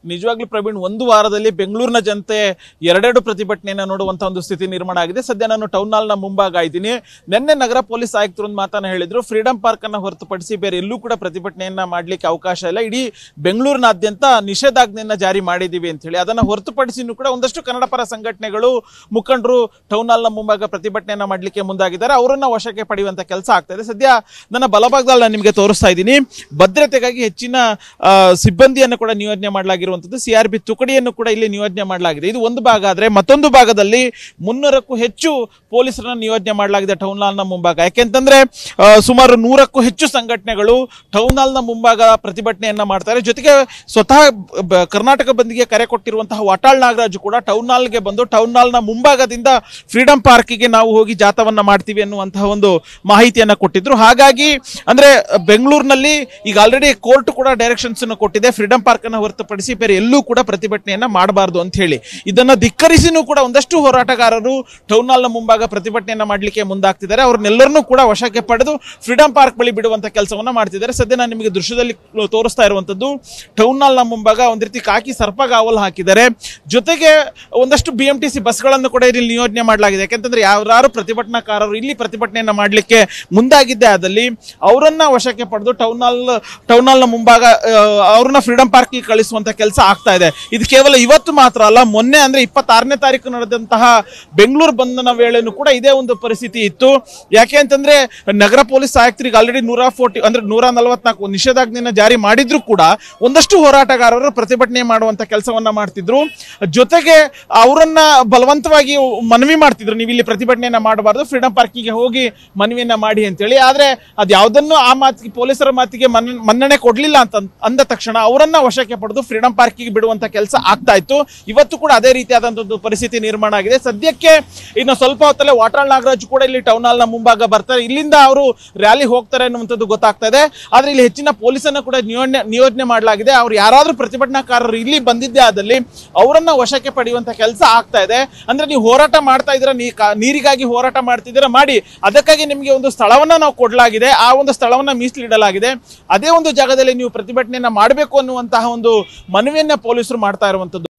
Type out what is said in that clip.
ನಿಜವಾಗ್ಲೂ ಪ್ರವೀಣ್ ಒಂದು ವಾರದಲ್ಲಿ ಬೆಂಗಳೂರಿನ ಜನತೆ ಎರಡೆರಡು ಪ್ರತಿಭಟನೆಯನ್ನ ನೋಡುವಂತ ಒಂದು ಸ್ಥಿತಿ ನಿರ್ಮಾಣ ಆಗಿದೆ ಸದ್ಯ ನಾನು ಟೌನ್ ಹಾಲ್ ನ ಮುಂಭಾಗ ಇದ್ದೀನಿ ನಿನ್ನೆ ನಗರ ಪೊಲೀಸ್ ಆಯುಕ್ತರು ಒಂದು ಮಾತನ್ನ ಹೇಳಿದ್ರು ಫ್ರೀಡಂ ಪಾರ್ಕ್ ಅನ್ನ ಹೊರತುಪಡಿಸಿ ಬೇರೆ ಎಲ್ಲೂ ಕೂಡ ಪ್ರತಿಭಟನೆಯನ್ನ ಮಾಡ್ಲಿಕ್ಕೆ ಅವಕಾಶ ಇಲ್ಲ ಇಡೀ ಬೆಂಗಳೂರಿನಾದ್ಯಂತ ನಿಷೇಧಾಜ್ಞೆಯನ್ನ ಜಾರಿ ಮಾಡಿದೀವಿ ಅಂತ ಹೇಳಿ ಅದನ್ನ ಹೊರತುಪಡಿಸಿನೂ ಕೂಡ ಒಂದಷ್ಟು ಕನ್ನಡ ಪರ ಸಂಘಟನೆಗಳು ಮುಖಂಡರು ಟೌನ್ ಹಾಲ್ ನ ಮುಂಭಾಗ ಪ್ರತಿಭಟನೆಯನ್ನ ಮಾಡ್ಲಿಕ್ಕೆ ಮುಂದಾಗಿದ್ದಾರೆ ಅವರನ್ನ ವಶಕ್ಕೆ ಪಡೆಯುವಂತ ಕೆಲಸ ಆಗ್ತಾ ಇದೆ ಸದ್ಯ ನನ್ನ ಬಲಭಾಗದಲ್ಲಿ ನಾನು ನಿಮಗೆ ತೋರಿಸ್ತಾ ಇದ್ದೀನಿ ಭದ್ರತೆಗಾಗಿ ಹೆಚ್ಚಿನ ಆ, ಸಿಬ್ಬಂದಿಯನ್ನು ಕೂಡ ನಿಯೋಜನೆ ಮಾಡಲಾಗಿರುವಂತದ್ದು ಸಿ ಆರ್ ಬಿ ತುಕಡಿಯನ್ನು ಕೂಡ ಇಲ್ಲಿ ನಿಯೋಜನೆ ಮಾಡಲಾಗಿದೆ ಇದು ಒಂದು ಭಾಗ ಆದ್ರೆ ಮತ್ತೊಂದು ಭಾಗದಲ್ಲಿ ಮುನ್ನೂರಕ್ಕೂ ಹೆಚ್ಚು ಪೊಲೀಸರನ್ನ ನಿಯೋಜನೆ ಮಾಡಲಾಗಿದೆ ಟೌನ್ ಹಾಲ್ ನ ಮುಂಭಾಗ ಯಾಕೆಂತಂದ್ರೆ ಆ, ಸುಮಾರು ನೂರಕ್ಕೂ ಹೆಚ್ಚು ಸಂಘಟನೆಗಳು ಟೌನ್ ಹಾಲ್ ನ ಮುಂಭಾಗ ಪ್ರತಿಭಟನೆಯನ್ನ ಮಾಡ್ತಾರೆ ಜೊತೆಗೆ ಸ್ವತಃ ಬ- ಕರ್ನಾಟಕ ಬಂದ್ಗೆ ಕರೆ ಕೊಟ್ಟಿರುವಂತಹ ವಾಟಾಳ್ ನಾಗರಾಜು ಕೂಡ ಟೌನ್ ಹಾಲ್ಗೆ ಬಂದು ಟೌನ್ ಹಾಲ್ ನ ಮುಂಭಾಗದಿಂದ ಫ್ರೀಡಂ ಪಾರ್ಕಿಗೆ ನಾವು ಹೋಗಿ ಜಾಥವನ್ನ ಮಾಡ್ತೀವಿ ಅನ್ನುವಂತಹ ಒಂದು ಮಾಹಿತಿಯನ್ನ ಕೊಟ್ಟಿದ್ರು ಹಾಗಾಗಿ ಅಂದ್ರೆ ಬೆಂಗಳೂರಿನಲ್ಲಿ ಈಗ ಆಲ್ರೆಡಿ ಕೋರ್ಟ್ ಕೂಡ ಡೈರೆಕ್ಷನ್ಸ್ ಅನ್ನು ಕೊಟ್ಟಿದೆ ಫ್ರೀಡಂ ಪಾರ್ಕ್ ಅನ್ನ ಹೊರತುಪಡಿಸಿ ಬೇರೆ ಎಲ್ಲೂ ಕೂಡ ಪ್ರತಿಭಟನೆಯನ್ನ ಮಾಡಬಾರದು ಅಂತ ಹೇಳಿ ಇದನ್ನ ಧಿಕ್ಕರಿಸಿನೂ ಕೂಡ ಒಂದಷ್ಟು ಹೋರಾಟಗಾರರು ಟೌನ್ ಹಾಲ್ ನ ಮುಂಭಾಗ ಪ್ರತಿಭಟನೆಯನ್ನ ಮಾಡ್ಲಿಕ್ಕೆ ಮುಂದಾಗ್ತಿದ್ದಾರೆ ಅವ್ರನ್ನೆಲ್ಲರನ್ನೂ ಕೂಡ ವಶಕ್ಕೆ ಪಡೆದು ಫ್ರೀಡಂ ಪಾರ್ಕ್ ಬಳಿ ಬಿಡುವಂತ ಕೆಲಸವನ್ನ ಮಾಡ್ತಿದ್ದಾರೆ ಸದ್ಯ ನಾನು ನಿಮಗೆ ದೃಶ್ಯದಲ್ಲಿ ತೋರಿಸ್ತಾ ಇರುವಂತದ್ದು ಟೌನ್ ಹಾಲ್ ನ ಮುಂಭಾಗ ಒಂದ್ ರೀತಿ ಕಾಕಿ ಸರ್ಪಗಾವಲು ಹಾಕಿದ್ದಾರೆ ಜೊತೆಗೆ ಒಂದಷ್ಟು ಬಿ ಎಂ ಟಿ ಸಿ ಬಸ್ಗಳನ್ನು ಕೂಡ ಇಲ್ಲಿ ನಿಯೋಜನೆ ಮಾಡಲಾಗಿದೆ ಯಾಕೆಂತಂದ್ರೆ ಯಾರು ಪ್ರತಿಭಟನಾಕಾರರು ಇಲ್ಲಿ ಪ್ರತಿಭಟನೆಯನ್ನ ಮಾಡ್ಲಿಕ್ಕೆ ಮುಂದಾಗಿದ್ದೆ ಆದಲ್ಲಿ ಅವರನ್ನ ವಶಕ್ಕೆ ಪಡೆದು ಟೌನ್ ಹಾಲ್ ಟೌನ್ ಹಾಲ್ ನ ಮುಂಭಾಗ ಆ, ಅವ್ರನ್ನ ಫ್ರೀಡಂ ಪಾರ್ಕ್ ಕಳಿಸುವಂತ ಕೆಲಸ ಆಗ್ತಾ ಇದೆ ಇದು ಕೇವಲ ಇವತ್ತು ಮಾತ್ರ ಅಲ್ಲ ಮೊನ್ನೆ ಅಂದ್ರೆ ಇಪ್ಪತ್ತಾರನೇ ತಾರೀಕು ನಡೆದಂತಹ ಬೆಂಗಳೂರು ಬಂಧನ ವೇಳೆನೂ ಕೂಡ ಇದೇ ಒಂದು ಪರಿಸ್ಥಿತಿ ಇತ್ತು ಯಾಕೆ ಅಂತಂದ್ರೆ ನಗರ ಪೊಲೀಸ್ ಆಯುಕ್ತರಿಗೆ ಆಲ್ರೆಡಿ ನೂರ ಫೋರ್ಟಿ ಅಂದ್ರೆ ನೂರ ನಲವತ್ನಾಲ್ಕು ನಿಷೇಧಾಜ್ಞೆನ ಜಾರಿ ಮಾಡಿದ್ರು ಕೂಡ ಒಂದಷ್ಟು ಹೋರಾಟಗಾರರು ಪ್ರತಿಭಟನೆ ಮಾಡುವಂತ ಕೆಲಸವನ್ನ ಮಾಡ್ತಿದ್ರು ಜೊತೆಗೆ ಅವರನ್ನ ಬಲವಂತವಾಗಿ ಮನವಿ ಮಾಡ್ತಿದ್ರು ನೀವು ಇಲ್ಲಿ ಪ್ರತಿಭಟನೆಯನ್ನ ಮಾಡಬಾರ್ದು ಫ್ರೀಡಂ ಪಾರ್ಕಿಗೆ ಹೋಗಿ ಮನವಿಯನ್ನ ಮಾಡಿ ಅಂತೇಳಿ ಆದ್ರೆ ಅದ್ ಯಾವ್ದನ್ನು ಆ ಮಾತಿಗೆ ಪೊಲೀಸರ ಮಾತಿಗೆ ಮನ್ನ- ಮನ್ನಣೆ ಕೊಡ್ಲಿಲ್ಲ ಅಂತ ಅಂದ ತಕ್ಷಣ ಅವರನ್ನ ವಶಕ್ಕೆ ಪಡೆದು ಫ್ರೀಡಂ ಪಾರ್ಕಿಗೆ ಬಿಡುವಂತ ಕೆಲಸ ಆಗ್ತಾ ಇತ್ತು ಇವತ್ತು ಕೂಡ ಅದೇ ರೀತಿಯಾದಂತಹ ಪರಿಸ್ಥಿತಿ ನಿರ್ಮಾಣ ಆಗಿದೆ ಸದ್ಯಕ್ಕೆ ಇನ್ನು ಸ್ವಲ್ಪ ಹೊತ್ತಲ್ಲೇ ವಾಟಾಳ್ ನಾಗರಾಜ್ ಕೂಡ ಇಲ್ಲಿ ಟೌನ್ ಹಾಲ್ ನ ಮುಂಭಾಗ ಬರ್ತಾರೆ ಇಲ್ಲಿಂದ ಅವರು ರ್ಯಾಲಿ ಹೋಗ್ತಾರೆ ಅನ್ನುವಂಥದ್ದು ಗೊತ್ತಾಗ್ತಾ ಇದೆ ಆದ್ರೆ ಇಲ್ಲಿ ಹೆಚ್ಚಿನ ಪೊಲೀಸನ್ನ ಕೂಡ ನಿಯೋಜನೆ ನಿಯೋಜನೆ ಮಾಡಲಾಗಿದೆ ಅವ್ರು ಯಾರಾದ್ರೂ ಪ್ರತಿಭಟನಾಕಾರರು ಇಲ್ಲಿ ಬಂದಿದ್ದೇ ಆದಲ್ಲಿ ಅವರನ್ನ ವಶಕ್ಕೆ ಪಡೆಯುವಂತ ಕೆಲಸ ಆಗ್ತಾ ಇದೆ ಅಂದ್ರೆ ನೀವು ಹೋರಾಟ ಮಾಡ್ತಾ ಇದ್ದೀರಾ ನೀ ಕಾ- ನೀರಿಗಾಗಿ ಹೋರಾಟ ಮಾಡ್ತಿದ್ದೀರಾ ಮಾಡಿ ಅದಕ್ಕಾಗಿ ನಿಮಗೆ ಒಂದು ಸ್ಥಳವನ್ನ ನಾವು ಕೊಡಲಾಗಿದೆ ಆ ಒಂದು ಸ್ಥಳವನ್ನ ಮೀಸಲಿಡಲಾಗಿದೆ ಅದೇ ಒಂದು ಜಾಗದಲ್ಲಿ ನೀವು ಪ್ರತಿಭಟನೆಯನ್ನ ಮಾಡಬೇಕು ಅನ್ನುವಂತಹ ಒಂದು ಮನವಿಯನ್ನ ಪೊಲೀಸರು ಮಾಡ್ತಾ ಇರುವಂತದ್ದು